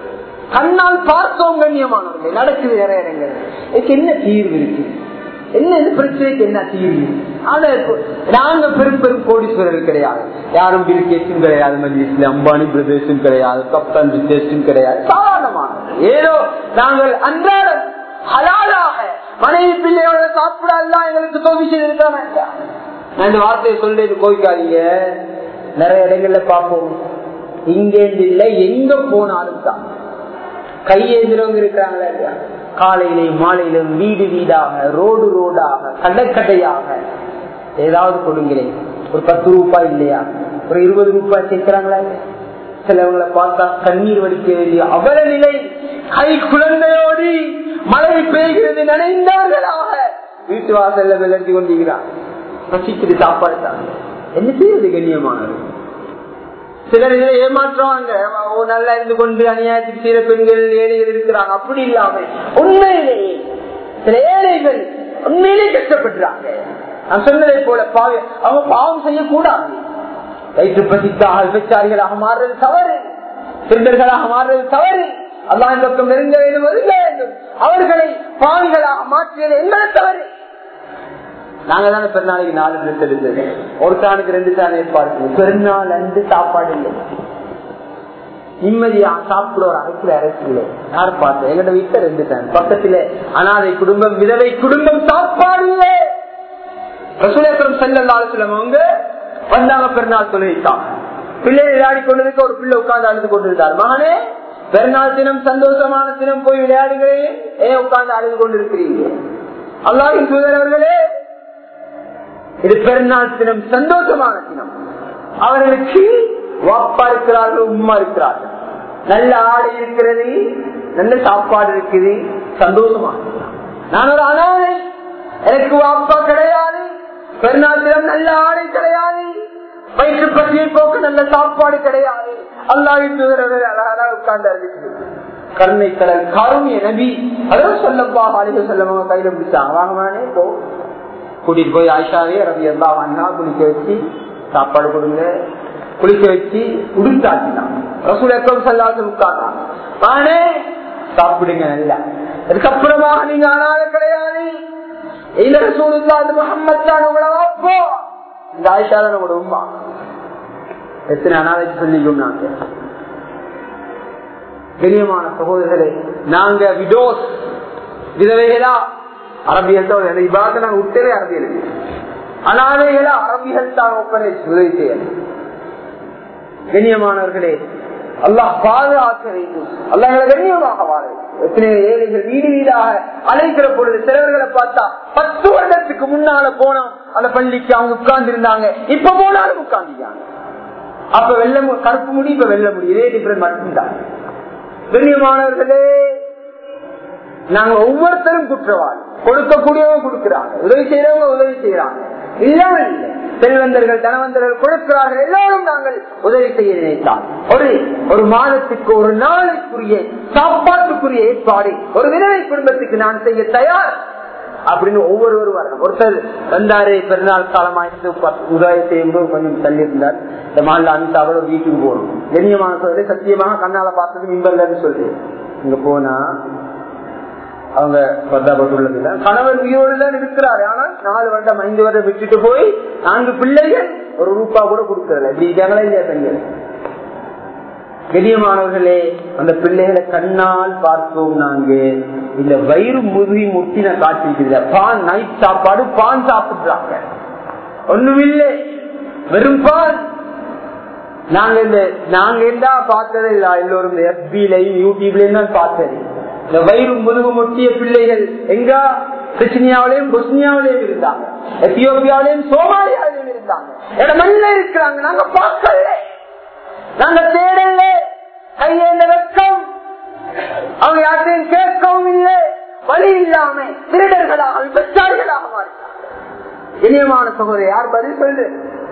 கண்ணால் பார்த்தோம் கண்ணியமானவர்கள் நடக்குது நிறைய இடங்கள் இதுக்கு என்ன தீர்வு இருக்கு என்ன இந்த பிரச்சனைக்கு என்ன தீர்வு ஆனா நாங்க பெரும் பெரும் கோடீஸ்வரர்கள் கிடையாது யாரும் பில் கேட்டும் கிடையாது மஜிஸ்ல அம்பானி பிரதேசம் கிடையாது கப்தான் பிரதேசம் கிடையாது சாதாரணமான ஏதோ நாங்கள் அன்றாடம் ஹலாலாக மனைவி பிள்ளையோட சாப்பிடலாம் எங்களுக்கு தோவிச்சு இருக்காம நான் இந்த வார்த்தையை சொல்றது கோவிக்காதீங்க நிறைய இடங்கள்ல பார்ப்போம் இங்க இல்ல எங்க போனாலும் தான் கையேந்திரவங்க இருக்கிறாங்களா இல்லையா காலையிலையும் மாலையிலும் வீடு வீடாக ரோடு ரோடாக கடைக்கடையாக ஏதாவது கொடுங்களேன் ஒரு பத்து ரூபாய் இல்லையா ஒரு இருபது ரூபாய் சேர்க்கிறாங்களா சிலவங்களை பார்த்தா கண்ணீர் வடிக்க வேண்டிய அவல நிலை கை குழந்தையோடு மழை பெய்கிறது நினைந்தவர்களாக வீட்டு வாசல்ல விளங்கி கொண்டிருக்கிறார் பசிக்குது சாப்பாடு தான் என்ன செய்வது கண்ணியமானது சிலர் இதை ஏமாற்றுவாங்க நல்லா இருந்து கொண்டு அநியாயத்துக்கு செய்த பெண்கள் ஏழைகள் இருக்கிறாங்க அப்படி இல்லாம உண்மையிலேயே சில ஏழைகள் உண்மையிலே கஷ்டப்படுறாங்க நான் சொன்னதை போல பாவி அவங்க பாவம் செய்யக்கூடாது வயிற்று பசிக்காக விபச்சாரிகளாக மாறுறது தவறு திருடர்களாக மாறுறது தவறு அல்லாஹ் பக்கம் நெருங்க வேண்டும் ஒதுங்க வேண்டும் அவர்களை பாவிகளாக மாற்றியது எங்களை தவறு நாங்க தானே பெருநாளைக்கு நாலு ட்ரெஸ் எடுத்தது ஒரு தானுக்கு ரெண்டு தானே ஏற்பாடு பெருநாள் அன்று சாப்பாடு இல்லை நிம்மதியா சாப்பிட ஒரு அரைக்குல அரைக்குல யார் பார்த்தேன் எங்கட வீட்டுல ரெண்டு தான் பக்கத்துல அனாதை குடும்பம் விதவை குடும்பம் சாப்பாடு இல்லை ரசூலேஸ்வரம் செல்லல்லாலும் சிலவங்க வந்தாங்க பெருநாள் தொழிலுக்காக பிள்ளை விளையாடி கொண்டிருக்க ஒரு பிள்ளை உட்கார்ந்து அழுது கொண்டிருந்தார் மகனே பெருநாள் தினம் சந்தோஷமான தினம் போய் விளையாடுங்களே ஏன் உட்கார்ந்து அழுது கொண்டிருக்கிறீங்க அல்லாவின் சூதரவர்களே இது பெருநாள் தினம் சந்தோஷமான தினம் அவர்களுக்கு வாப்பா இருக்கிறார்கள் உமா இருக்கிறார்கள் நல்ல ஆடை இருக்கிறது நல்ல சாப்பாடு இருக்குது சந்தோஷமா நான் ஒரு அனாதை எனக்கு வாப்பா கிடையாது பெருநாள் தினம் நல்ல ஆடை கிடையாது வயிற்று பசியை போக்க நல்ல சாப்பாடு கிடையாது அல்லாவின் அழகாக உட்கார்ந்து அறிவிக்கிறது கருணை கடல் கருணிய நபி அதான் சொல்லப்பா அழிவு செல்லவங்க கையில பிடிச்சாங்க வாங்கமானே போ கூட்டிட்டு போய் ஆயிஷாவே ரவி எல்லா அண்ணா குளிக்க வச்சு சாப்பாடு கொடுங்க குளிக்க வச்சு உடுத்தாட்டினாங்க ரசூல் எக்கம் செல்லாத உட்கார்ந்தாங்க நானே சாப்பிடுங்க நல்லா அதுக்கப்புறமா நீங்க அனாத கிடையாது இல்ல ரசூல் இல்லாத முகம்மது தான் உங்களை வாப்போ இந்த ஆயிஷா தான் உங்களோட உமா எத்தனை அனாதைக்கு சொல்லிக்கும் நாங்க கண்ணியமான சகோதரர்களே நாங்க விடோஸ் விதவைகளா அரபியல் இபாத நாங்க விட்டவே அரபியல் அனாதைகளா அரபியல் தான் ஒப்பனை உதவி செய்யணும் கண்ணியமானவர்களே அல்லாஹ் பாதுகாக்க வேண்டும் அல்லாஹ் எங்களை கண்ணியமாக வாழ வேண்டும். எத்தனையோ ஏழைகள் வீடு வீடாக அழைக்கிற பொழுது சிலர்களை பார்த்தா பத்து வருடத்துக்கு முன்னால போனோம் அந்த பள்ளிக்கு அவங்க உட்கார்ந்து இருந்தாங்க இப்ப போனாலும் உட்கார்ந்துருக்காங்க அப்ப வெள்ள மு- கருப்பு முடி இப்ப வெள்ள முடி இதே டிஃபரன் மட்டும்தான் கண்ணியமானவர்களே நாங்க ஒவ்வொருத்தரும் குற்றவாளி கொடுக்கக்கூடியவங்க கொடுக்கிறாங்க உதவி செய்யறவங்க உதவி செய்யறாங்க இல்லாம இல்லை செல்வந்தர்கள் தனவந்தர்கள் கொடுக்கிறார்கள் எல்லாரும் நாங்கள் உதவி செய்ய நினைத்தால் ஒரு ஒரு மாதத்துக்கு ஒரு நாளைக்குரிய சாப்பாட்டுக்குரிய ஏற்பாடு ஒரு விதவை குடும்பத்துக்கு நான் செய்ய தயார் அப்படின்னு ஒவ்வொருவரும் வரணும் ஒருத்தர் வந்தாரு பெருநாள் காலமாயிட்டு உதவி செய்யும் போது கொஞ்சம் தள்ளி இருந்தார் இந்த மாநில அனுப்பிட்டு அவரோட வீட்டுக்கு போகணும் கண்ணியமான சொல்லி சத்தியமாக கண்ணால பார்த்தது மிம்பல்லன்னு சொல்லி இங்க போனா அவங்க பத்தாபட்டுள்ளது கணவர் உயிரோடு தான் இருக்கிறாரு ஆனால் நாலு வருடம் ஐந்து வருடம் விட்டுட்டு போய் நான்கு பிள்ளைகள் ஒரு ரூபா கூட கொடுக்கறல இப்படி இருக்காங்களா இல்லையா பெண்கள் கெடியமானவர்களே அந்த பிள்ளைகளை கண்ணால் பார்த்தோம் நாங்க இந்த வயிறு முதுகி முட்டின காட்டிட்டு பான் நைட் சாப்பாடு பான் சாப்பிடுறாங்க ஒண்ணுமில்லை வெறும் பான் நாங்க இந்த நாங்க என்ன பார்த்ததே இல்ல எல்லோரும் எஃபிலையும் யூடியூப்லயும் தான் பார்த்தது இந்த வயிறு முதுகு முட்டிய பிள்ளைகள் எங்க கிருஷ்ணியாவிலையும் பொஸ்னியாவிலையும் இருந்தாங்க எத்தியோப்பியாவிலையும் சோமாலியாவிலையும் இருந்தாங்க இடமெல்ல இருக்கிறாங்க நாங்க பார்க்கல நாங்க தேடல கையேந்த வெக்கம் அவங்க யார்ட்டையும் கேட்கவும் இல்லை வழி இல்லாம திருடர்களாக விபச்சாரிகளாக மாறினாங்க இனியமான சகோதரி யார் பதில் சொல்லு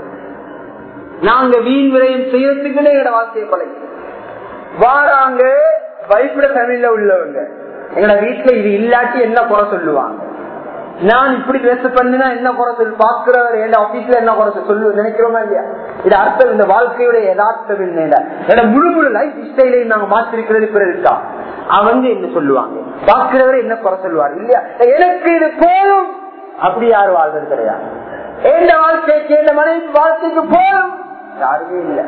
நாங்க வீண் விரயம் செய்யறதுக்குன்னே எங்களோட வாழ்க்கையை பழகி வாராங்க பயப்பட ஃபேமிலியில உள்ளவங்க எங்களோட வீட்டுல இது இல்லாட்டி என்ன குறை சொல்லுவாங்க நான் இப்படி ட்ரெஸ் பண்ணினா என்ன குறை சொல்லு பாக்குறவர் என் ஆபீஸ்ல என்ன குறை சொல்லு நினைக்கிறோமா இல்லையா இது அர்த்தம் இந்த வாழ்க்கையுடைய யதார்த்தம் என்ன என்னோட முழு முழு லைஃப் ஸ்டைலையும் நாங்க மாத்திருக்கிறது பிறகு இருக்கா அவங்க என்ன சொல்லுவாங்க பாக்குறவரை என்ன குறை சொல்லுவார் இல்லையா எனக்கு இது போதும் அப்படி யாரும் வாழ்றது கிடையாது எந்த வாழ்க்கைக்கு எந்த மனைவி வாழ்க்கைக்கு போதும் யாருமே இல்லை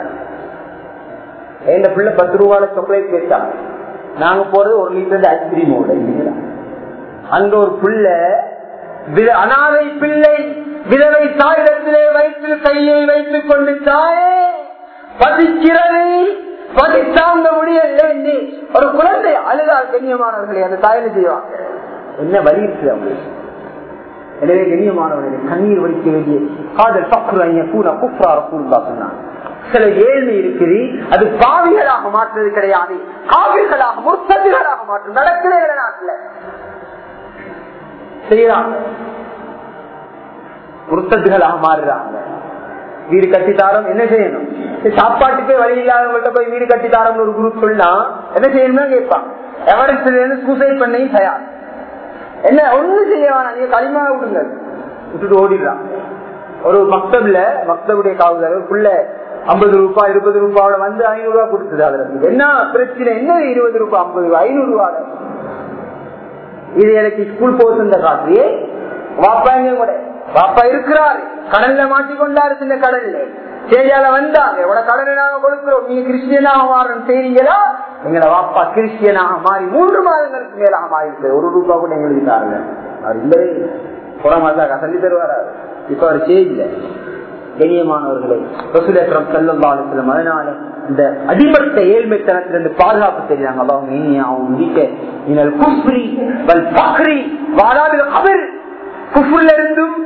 எந்த பிள்ளை பத்து ரூபாய் சாக்லேட் கேட்டாங்க நாங்க போறது ஒரு லிட்டர் ஐஸ்கிரீம் இல்லைங்களா அங்க ஒரு பிள்ளை வித- அனாதை பிள்ளை விதவை தாயிடத்திலே வயிற்றில் கையை வைத்துக் கொண்டு தாயே பதிக்கிறது பதி தாங்க முடியல என்று ஒரு குழந்தை அழுதால் கண்ணியமானவர்களை அந்த தாயில செய்வாங்க என்ன வலி இருக்கு அவங்களுக்கு எனவே கண்ணியமானவர்களை கண்ணீர் வலிக்க வேண்டிய காதல் பக்குறாங்க கூட குப்ரார கூறுதா சொன்னாங்க சில ஏழ்மை இருக்குது அது பாவிகளாக மாற்றுறது கிடையாது காவிர்களாக முற்பதிகளாக மாற்றும் நடக்கிறேன் நாட்டுல செய்யறாங்க முற்பதிகளாக மாறுறாங்க வீடு கட்டித்தாரம் என்ன செய்யணும் சாப்பாட்டுக்கே வழி இல்லாதவங்கள்ட்ட போய் வீடு கட்டித்தாரம் ஒரு குரூப் சொன்னா என்ன செய்யணும்னு கேட்பாங்க எவரெஸ்ட்ல இருந்து சூசைட் பண்ணி தயார் என்ன ஒண்ணு செய்ய வேணாம் நீங்க களிமா விடுங்க விட்டுட்டு ஓடிடுறான் ஒரு மக்தப்ல மக்தபுடைய காவலர் புள்ள ஐம்பது ரூபாய் இருபது ரூபாயோட வந்து ஐநூறு ரூபாய் கொடுத்தது அதுல என்ன பிரச்சனை என்ன இருபது ரூபாய் ஐம்பது ரூபாய் ஐநூறு ரூபாய் இது எனக்கு ஸ்கூல் போக தந்த காட்டியே வாப்பா எங்க கூட வாப்பா இருக்கிறாரு கடல்ல மாட்டிக்கொண்டாரு சின்ன கடல்ல சேரியால வந்தாங்க எவ்வளவு கடனை நாங்க கொடுக்கிறோம் நீங்க கிறிஸ்டியனாக மாறணும் செய்றீங்களா எங்களை வாப்பா கிறிஸ்டியனாக மாறி மூன்று மாதங்களுக்கு மேலாக மாறி இருக்கு ஒரு ரூபாய் கூட எங்களுக்கு தாருங்க அவர் இல்லவே இல்லை புற மாதா கசந்தி தருவாரு இப்ப அவர் செய்யல கண்ணியமானவர்களை ரசூலேஸ்வரம் செல்லும் பாலத்திலும் அதனால இந்த அடிமட்ட ஏழ்மைத்தனத்திலிருந்து பாதுகாப்பு தெரியாங்க அவங்க இனியாவும் முடிக்க நீங்கள் குஃப்ரி வல் பக்ரி வாராவில் கபர் குஃபுல்ல இருந்தும்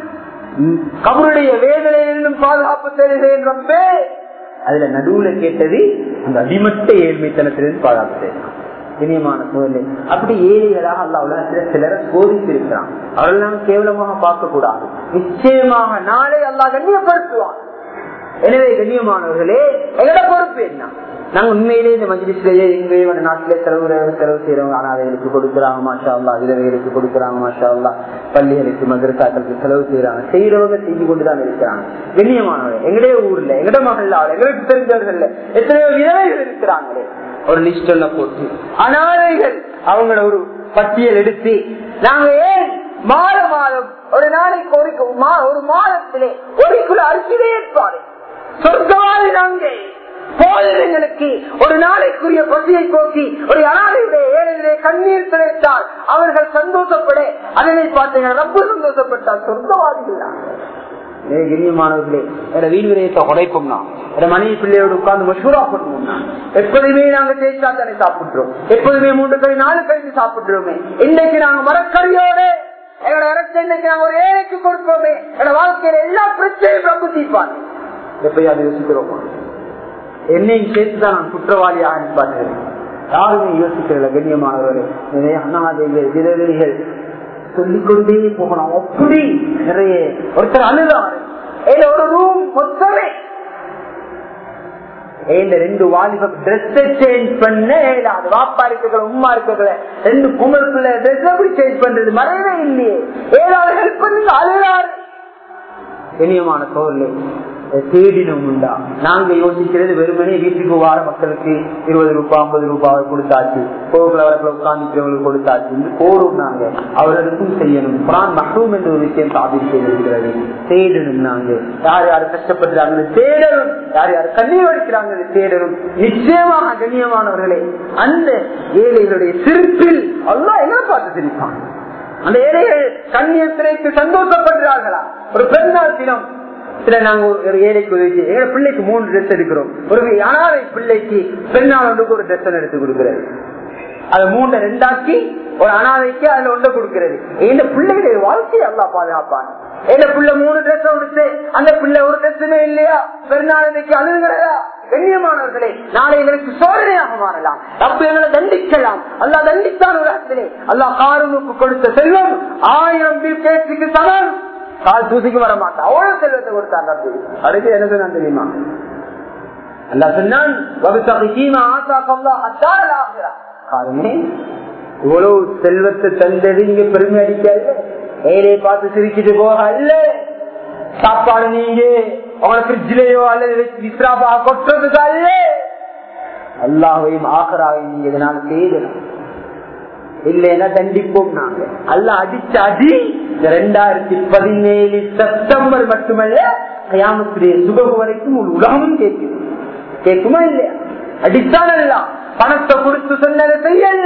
கபருடைய வேதனையிலிருந்தும் பாதுகாப்பு தெரிகிறேன் ரப்பே அதுல நடுவுல கேட்டது அந்த அடிமட்ட ஏழ்மைத்தனத்திலிருந்து பாதுகாப்பு தெரியும் இனியமான சூழலை அப்படி ஏழைகளாக அல்ல உலகத்தில் சிலரை சோதித்திருக்கிறான் அவர்கள் கேவலமாக பார்க்க கூடாது நிச்சயமாக நாளை அல்லா கண்ணியப்படுத்துவான் எனவே கண்ணியமானவர்களே எங்களோட பொறுப்பு என்ன நாங்க உண்மையிலேயே இந்த மஜ்லிஸ்லயே எங்கேயும் அந்த நாட்டிலே செலவு செலவு செய்யறவங்க அனாதைகளுக்கு கொடுக்குறாங்க மாஷா அல்லா விதவைகளுக்கு கொடுக்குறாங்க மாஷா அல்லா பள்ளிகளுக்கு மதரசாக்களுக்கு செலவு செய்யறாங்க செய்யறவங்க செஞ்சு கொண்டுதான் இருக்கிறாங்க கண்ணியமானவங்க எங்களுடைய ஊர்ல எங்கட மகள்ல எங்களுக்கு தெரிஞ்சவர்கள் எத்தனையோ விதவைகள் இருக்கிறாங்களே ஒரு லிஸ்ட் எல்லாம் போட்டு அனாதைகள் அவங்கள ஒரு பட்டியல் எடுத்து நாங்க ஏன் மாத மாதம் ஒரு நாளைக்கு ஒரு மா- ஒரு மாதத்திலே ஒரு கிலோ அரிசியே ஏற்பாடு சொர்க்கவாதி நாங்க போதனைகளுக்கு ஒரு நாளைக்குரிய பசியை போக்கி ஒரு அனாதையுடைய ஏழைகளே கண்ணீர் திளைத்தால் அவர்கள் சந்தோஷப்பட அதனை பார்த்தீங்கன்னா ரொம்ப சந்தோஷப்பட்டால் சொர்க்கவாதிகள் நாங்கள் கண்ணியமானவர்களே வேற வீண் விரயத்தை உடைப்போம் நாம் என் மனைவி பிள்ளையோடு உட்கார்ந்து மஷூரா பண்ணுவோம் நான். எப்போதுமே நாங்க தேய்ச்சா தானே சாப்பிடுறோம் எப்போதுமே மூன்று கை நாலு கழித்து சாப்பிடுறோமே இன்னைக்கு நாங்க மரக்கறியோடு எங்களோட இறச்ச இன்னைக்கு நாங்க ஒரு ஏழைக்கு கொடுப்போமே எங்களோட வாழ்க்கையில எல்லா பிரச்சனையும் பிரபு தீர்ப்பாங்க எப்பயாவது யோசிக்கிறோமா என்னையும் சேர்த்துதான் நான் குற்றவாளியாக அனுப்பாட்டுகிறேன் யாருமே யோசிக்கிறல கண்ணியமானவர்கள் நிறைய அண்ணாதைகள் விதவெளிகள் சொல்லிக்கொண்டே போகலாம் அப்படி நிறைய ஒருத்தர் அழுதாரு ஏல ஒரு ரூம் மொத்தமே ஏல ரெண்டு வாலிப ட்ரெஸ் சேஞ்ச் பண்ண ஏலாது வாப்பா இருக்கிற உமா இருக்கிற ரெண்டு குமருக்குள்ள ட்ரெஸ் எப்படி சேஞ்ச் பண்றது மறைவே இல்லையே ஏதாவது ஹெல்ப் பண்ணி அழுதாரு கண்ணியமான சோழர்களே தேடினும் உண்டா நாங்க யோசிக்கிறது வெறுமனே வீட்டுக்கு வார மக்களுக்கு இருபது ரூபாய் ஐம்பது ரூபாய் கொடுத்தாச்சு கோகுல வரக்குள்ள உட்கார்ந்துக்கிறவங்களுக்கு கொடுத்தாச்சு இது போரும் நாங்க அவர்களுக்கும் செய்யணும் குரான் மஹ்ரூம் என்ற ஒரு விஷயம் சாதித்து செய்திருக்கிறது தேடணும் நாங்க யார் யார் கஷ்டப்படுறாங்க தேடணும் யார் யார் கண்ணீர் வடிக்கிறாங்க தேடணும் நிச்சயமாக கண்ணியமானவர்களே அந்த ஏழைகளுடைய சிரிப்பில் அல்லா எங்களை பார்த்து சிரிப்பாங்க அந்த ஏழைகள் கண்ணீர் திரைக்கு சந்தோஷப்படுகிறார்களா ஒரு பெருநாள் தினம் சில நாங்க ஒரு ஏழைக்கு உதவி செய்ய எங்க பிள்ளைக்கு மூணு ட்ரெஸ் எடுக்கிறோம் ஒரு அனாதை பிள்ளைக்கு பெண்ணாள் ஒன்றுக்கு ஒரு ட்ரெஸ் எடுத்து கொடுக்கிறது அது மூணு ரெண்டாக்கி ஒரு அனாதைக்கு அதுல ஒன்றை கொடுக்கிறது இந்த பிள்ளைகளுடைய வாழ்க்கையை அல்லா பாதுகாப்பான் எந்த பிள்ளை மூணு ட்ரெஸ் கொடுத்து அந்த பிள்ளை ஒரு ட்ரெஸ்ஸுமே இல்லையா பெருநாளைக்கு அழுகிறதா கண்ணியமானவர்களே நாளை எங்களுக்கு சோதனையாக மாறலாம் தப்பு எங்களை தண்டிக்கலாம் அல்லா தண்டித்தான் ஒரு இடத்திலே அல்லா காரனுக்கு கொடுத்த செல்வம் ஆயிரம் பில் கேட்டுக்கு சமம் கால் தூசிக்கு வர மாட்டான் அவ்வளவு செல்வத்தை கொடுத்தாங்க அடுத்து என்ன சொன்னா தெரியுமா அல்லா சொன்னான் காரணமே இவ்வளவு செல்வத்தை தந்தது இங்க பெருமை அடிக்காது ஏழையை பார்த்து சிரிச்சுட்டு போக அல்ல சாப்பாடு நீங்க உங்களை பிரிட்ஜிலேயோ அல்லது விஸ்ராபா கொட்டுறதுக்கு அல்ல அல்லாஹையும் ஆகராவையும் நீங்க இதனால செய்யணும் இல்லைன்னா தண்டிப்போம் நாங்க அல்ல அடிச்ச அடி ரெண்டாயிரத்தி பதினேழு செப்டம்பர் மட்டுமல்ல கயாமத்துடைய சுபகு வரைக்கும் ஒரு உலகமும் கேட்கும் கேட்குமா இல்லையா அடிச்சானல்ல பணத்தை கொடுத்து சொன்னதை செய்யல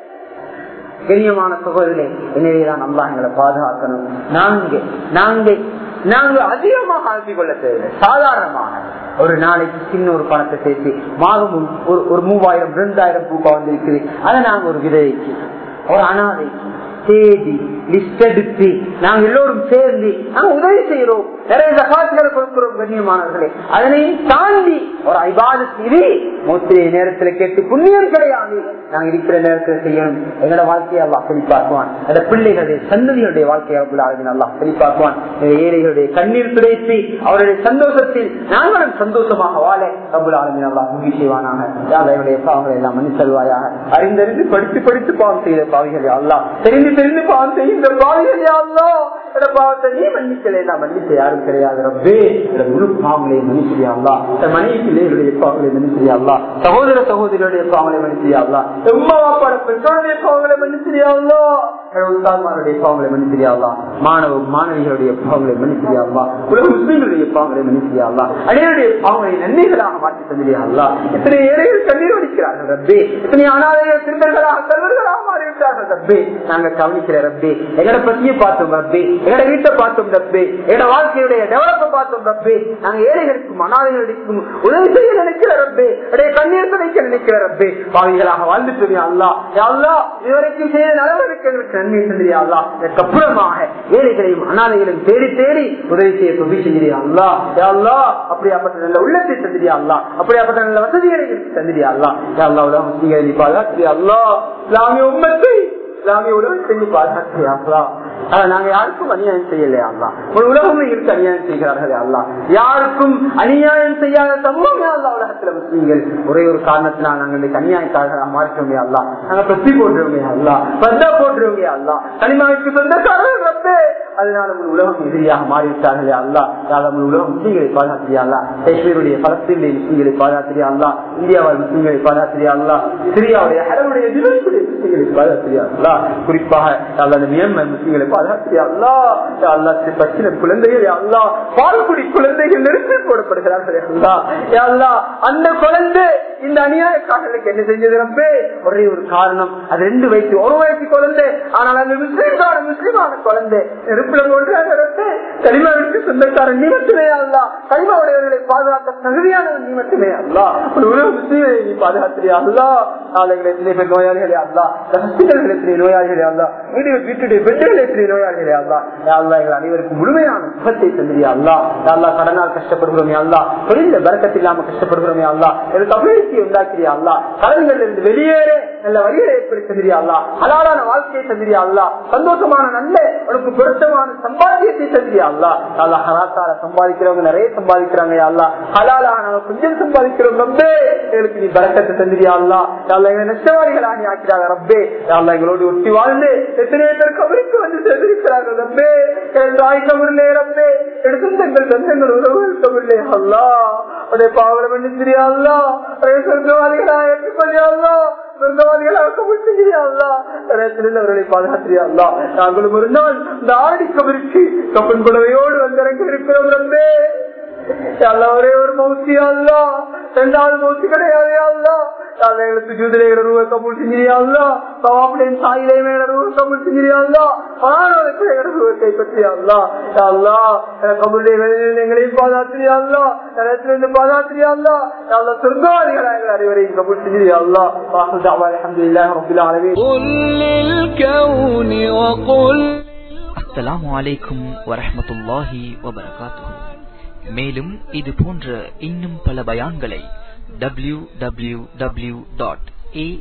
கண்ணியமான சகோதரே எனவேதான் அல்லா எங்களை பாதுகாக்கணும் நாங்க நாங்க நாங்க அதிகமாக ஆக்கிக் கொள்ள தேவை சாதாரணமாக ஒரு நாளைக்கு சின்ன ஒரு பணத்தை சேர்த்து மாதம் ஒரு ஒரு மூவாயிரம் ரெண்டாயிரம் ரூபாய் வந்திருக்குது அதை நாங்க ஒரு விதைக்கு ஒரு அனாதைக்கு தேடி லிஸ்ட் எடுத்து நாங்க எல்லோரும் சேர்ந்து நாங்க உதவி செய்யறோம் நிறைய ஜகாத்துகளை கொடுக்கிறோம் கண்ணியமானவர்களே அதனையும் தாண்டி ஒரு ஐபாதத் இது மூத்திரை நேரத்துல கேட்டு புண்ணியம் கிடையாது நாங்க இருக்கிற நேரத்துல செய்யணும் எங்களோட வாழ்க்கையை எல்லாம் செழிப்பாக்குவான் அந்த பிள்ளைகளுடைய சந்ததிகளுடைய வாழ்க்கையை எல்லாம் செழிப்பாக்குவான் ஏழைகளுடைய கண்ணீர் துடைத்து அவருடைய சந்தோஷத்தில் நாங்களும் சந்தோஷமாக வாழ ரபுல் ஆலமின் அல்லா முகி செய்வானாக யாருடைய பாவங்களை எல்லாம் மன்னித்தல்வாயாக அறிந்தறிந்து படித்து படித்து பாவம் செய்த பாவிகளை அல்லா தெரிந்து தெரிந்து பாவம் செய்கின்ற பாவிகளை அல்லா பாவத்தை நீ மன்னிக்கலை நான் மன்னிச்ச யாரும் கிடையாது ரப்பே முழு பாவங்களை மன்னிச்சியா அல்லா மனைவி பிள்ளைகளுடைய பாவங்களை மன்னிச்சியா அல்லா சகோதர சகோதரியுடைய பாவங்களை மன்னிச்சியா அல்லா எம்மா வாப்பாட பெற்றோருடைய பாவங்களை மன்னிச்சியா அல்லா உஸ்தான்மாருடைய பாவங்களை மன்னிச்சியா அல்லா மாணவ மாணவிகளுடைய பாவங்களை மன்னிச்சியா அல்லா உலக முஸ்லீம்களுடைய பாவங்களை மன்னிச்சியா அல்லா அனைவருடைய பாவங்களை நன்மைகளாக மாற்றி தந்திரியா அல்லா இத்தனை ஏழைகள் கண்ணீர் வடிக்கிறார்கள் ரப்பே இத்தனை அனாதைகள் சிறுவர்களாக கல்வர்களாக மாறிவிட்டார்கள் ரப்பே நாங்க கவனிக்கிற ரப்பே எங்கட பத்தியை பார்த்தோம் ரப்பே எங்கட வீட்டை பார்த்தோம் ரப்பே எங்கட வாழ்க்கையுடைய டெவலப்ப பார்த்தோம் ரப்பே நாங்க ஏழைகளுக்கும் அனாதைகளுக்கும் உதவி செய்ய நினைக்கிற ரப்பே எடைய கண்ணீர் துடைக்க நினைக்கிற ரப்பே பாவிகளாக வாழ்ந்துட்டு அல்லா அல்லா இதுவரைக்கும் செய்த நடவடிக்கை எங்களுக்கு நன்மை செஞ்சியா அல்லா இதற்கு அப்புறமாக ஏழைகளையும் அனாதைகளையும் தேடி தேடி உதவி செய்ய தொகை செஞ்சியா அல்லா அல்லா அப்படியாப்பட்ட நல்ல உள்ளத்தை தந்திரியா அல்லா அப்படியாப்பட்ட நல்ல வசதிகளை தந்திரியா அல்லா அல்லா உலகம் முஸ்லீம்களை பாதுகாத்திரியா அல்லா இஸ்லாமிய உம்மத்தை இஸ்லாமிய உலகம் செஞ்சு பாதுகாத்திரியா அல்லா நாங்க யாருக்கும் அநியாயம் செய்யலையா அல்லா ஒரு உலகம் இருக்கு அநியாயம் செய்கிறார்களே அல்லா யாருக்கும் அநியாயம் செய்யாத சமூகம் அல்லா உலகத்துல முஸ்லீம்கள் ஒரே ஒரு காரணத்தினால் நாங்கள் இன்னைக்கு அநியாயக்காக மாற்றோமே அல்லா நாங்க பெத்தி போட்டுருவோமே அல்லா பத்தா போட்டுருவோமே அல்லா கனிமாவுக்கு சொந்தக்காரர்கள் ரப்பே அதனால ஒரு உலகம் எதிரியாக மாறிவிட்டார்களே அல்லா யாரும் உலகம் முஸ்லீம்களை பாதுகாத்திரியா அல்லா காஷ்மீருடைய பலஸ்தீனுடைய முஸ்லீம்களை பாதுகாத்திரியா அல்லா இந்தியாவில் முஸ்லீம்களை பாதுகாத்திரியா அல்லா சிரியாவுடைய ஹரவுடைய தினத்துடைய முஸ்லீம்களை பாதுகாத்திரியா அல்லா குறிப்பாக அந்த மியன்மர் முஸ்லீம்களை பாதுகாத்திரியா அல்லா அல்லா பச்சின குழந்தைகள் அல்லா பால்குடி குழந்தைகள் நெருப்பில் போடப்படுகிறார்களே அல்லா அல்லா அந்த குழந்தை இந்த அநியாயக்காரர்களுக்கு என்ன செஞ்சது ரப்பே ஒரே ஒரு காரணம் அது ரெண்டு வயசு ஒரு வயசு குழந்தை ஆனால் அந்த முஸ்லீமான முஸ்லீமான குழந்தை நெருப்புல போன்றாங்க ரப்பே கனிமாவிற்கு சொந்தக்காரன் நீ மட்டுமே அல்லா கனிமாவுடையவர்களை பாதுகாக்க தகுதியானவன் நீ மட்டுமே அல்லா ஒரு உலக முஸ்லீமை நீ பாதுகாத்திரியா அல்லா நாளைகளை எத்தனை பேர் நோயாளிகளே அல்லா ஹாஸ்பிட்டல்கள் எத்தனை நோயாளிகளே அல்லா வீடு வீட்டுடைய பெண்கள் எத்தனை நோயாளிகளே அல்லா அல்லா எங்கள் அனைவருக்கும் முழுமையான சுகத்தை தந்திரியா அல்லா அல்லா கடனால் கஷ்டப்படுகிறோமே அல்லா தொழில பறக்கத்து இல்லாம கஷ்டப்படுகிறோமே அல்லா எனக்கு அபிவிருத்தி உண்டாக்கிறியா அல்லா கடன்கள் இருந்து வெளியேற நல்ல வழிகளை ஏற்படுத்தி தந்திரியா அல்லா ஹலாலான வாழ்க்கையை தந்திரியா அல்லா சந்தோஷமான நல்ல உனக்கு பொருத்தமான சம்பாத்தியத்தை தந்திரியா அல்லா அல்லா ஹலாத்தால சம்பாதிக்கிறவங்க நிறைய சம்பாதிக்கிறாங்க அல்லா ஹலாலான கொஞ்சம் சம்பாதிக்கிறோம் ரப்பே எங்களுக்கு நீ பறக்கத்தை தந்திரியா அல்லா அல்லா எங்க நஷ்டவாதிகளா நீ ஆக்கிறாங்க ரப்பே அல்லா எங்களோடு ஒட்டி வாழ்ந்து எத்தனை பேர் கபருக்கு வந்து சேர்ந்திருக்கிறார்கள் ரப்பே என் தாய் கபரிலே ரப்பே என் சொந்தங்கள் சொந்தங்கள் உறவுகள் கபரிலே அல்லா உடைய பாவலம் என்று தெரியா அல்லா உடைய சொர்க்கவாதிகளா ஏற்றுக்கொள்ளியா அல்லா சொந்தவாதிகளாக கபூல் செய்கிறியா அல்லா அவர்களை பாதுகாத்திரியா அல்லா நாங்களும் ஒரு நாள் இந்த ஆடி கபருக்கு கப்பன் புடவையோடு வந்திறங்கி இருக்கிறோம் ரப்பே அல்லா ஒரே ஒரு மௌசி அல்லா ரெண்டாவது மௌசி கிடையாது அல்லா எங்களுக்கு ஜூதிரைகளை ரூபா கபூல் செஞ்சிரியா அல்லா சவாப்புடைய சாயிலே மேல ரூபா கபூல் செஞ்சிரியா அல்லா பணத்தை ரூபா கைப்பற்றியா அல்லா அல்லா கபூலுடைய வேலையில் எங்களையும் பாதாத்திரியா அல்லா இடத்திலிருந்து பாதாத்திரியா அல்லா அல்லா சொர்க்கவாதிகளா எங்கள் அனைவரையும் கபூல் செஞ்சிரியா அல்லா வாசல் தாவா அலமதுல்லாஹ் ரபில் ஆலமீன் قل للكون وقل அஸ்ஸலாமு அலைக்கும் வரஹ்மத்துல்லாஹி வபரகாத்துஹு மேலும் இது போன்ற இன்னும் பல பயான்களை W W W dot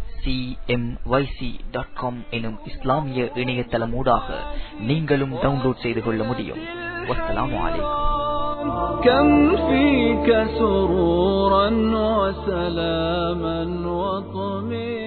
dot com எனும் இஸ்லாமிய இணையதளமூடாக நீங்களும் டவுன்லோட் செய்து கொள்ள முடியும் வஸ்ஸலாமு அலைக்கும் كم فيك سرورا وسلاما وطمئنا